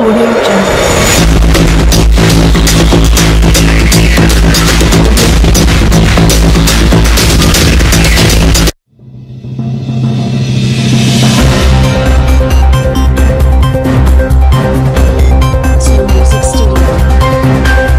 Audio Jungle. to Music Studio.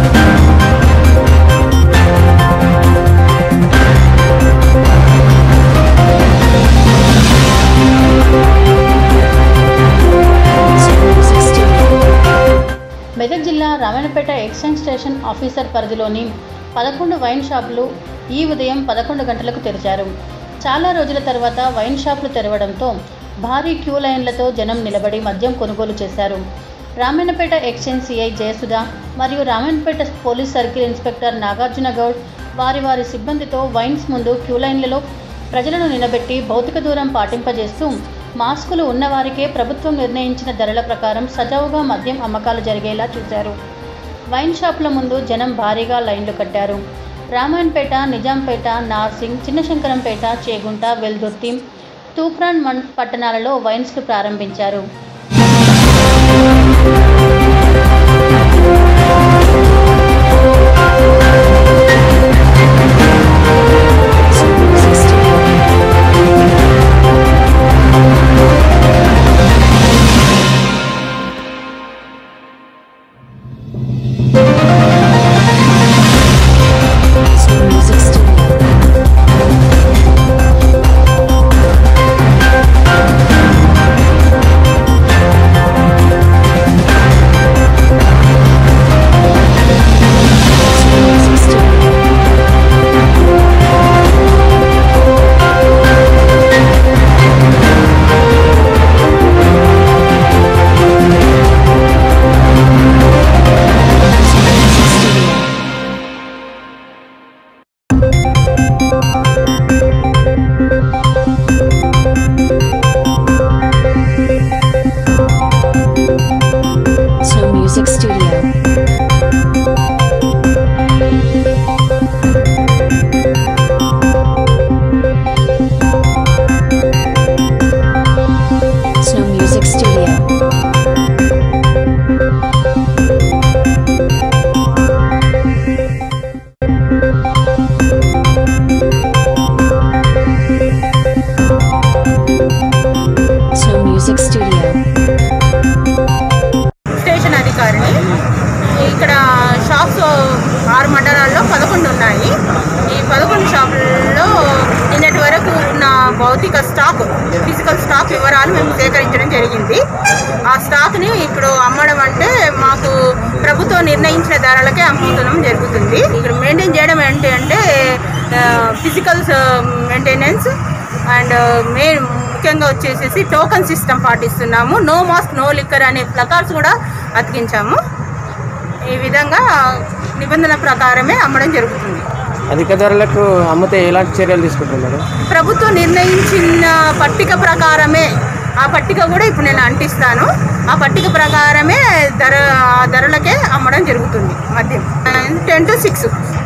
To Music Studio. Medak జిల్లా Ramayampet exchange station officer పరిధిలోని పదకొండు wine షాపులు ఈ ఉదయం పదకొండు గంటలకు తెరిచారు చాలా రోజుల తర్వాత వైన్ షాపులు తెరవడంతో భారీ క్యూ లైన్లతో జనం నిలబడి మద్యం కొనుగోలు చేశారు రామాయణపేట ఎక్స్చేంజ్ సిఐ జయసుధ మరియు Ramayanapeta police circle inspector Nagarjuna Goud వారి వారి సిబ్బందితో వైన్స్ ముందు క్యూ లైన్లలో ప్రజలను నిలబెట్టి భౌతిక దూరం పాటింపజేస్తూ మాస్కులు ఉన్నవారికే ప్రభుత్వం నిర్ణయించిన ధరల ప్రకారం సజావుగా మద్యం అమ్మకాలు జరిగేలా చూశారు వైన్ షాపుల ముందు జనం భారీగా లైన్లు కట్టారు రామాయణపేట నిజాంపేట నార్సింగ్ చిన్నశంకరంపేట చేగుంట వెల్దుర్తి తూప్రాన్ మన్ పట్టణాలలో వైన్స్లు ప్రారంభించారు To Music Studio. To Music Studio. To Music Studio. To Music Studio. To Music Studio. To Music Studio. To Music Studio. Station అధికారిని ఇక్కడ షాప్స్ ఆరు మండలాల్లో పదకొండు ఉన్నాయి ఈ పదకొండు షాపుల్లో నిన్నటి వరకు ఉన్న భౌతిక స్టాక్ ఫిజికల్ స్టాక్ వివరాలు మేము సేకరించడం జరిగింది ఆ స్టాక్ని ఇప్పుడు అమ్మడం అంటే మాకు ప్రభుత్వం నిర్ణయించిన ధరలకే అమ్ముతున్నాం జరుగుతుంది ఇక్కడ మెయింటైన్ చేయడం ఏంటి అంటే ఫిజికల్ మెయింటెనెన్స్ అండ్ మెయిన్ ముఖ్యంగా వచ్చేసేసి టోకన్ సిస్టమ్ పాటిస్తున్నాము నో మాస్క్ నో లిక్కర్ అనే ప్లకార్డ్స్ కూడా అతికించాము ఈ విధంగా నిబంధనల ప్రకారమే అమ్మడం జరుగుతుంది అధిక ధరలకు అమ్మితే ఎలాంటి చర్యలు తీసుకుంటున్నారు ప్రభుత్వం నిర్ణయించిన పట్టిక ప్రకారమే ఆ పట్టిక కూడా ఇప్పుడు నేను అంటిస్తాను ఆ పట్టిక ప్రకారమే ధర ఆ ధరలకే అమ్మడం జరుగుతుంది మద్యం టెన్ టు సిక్స్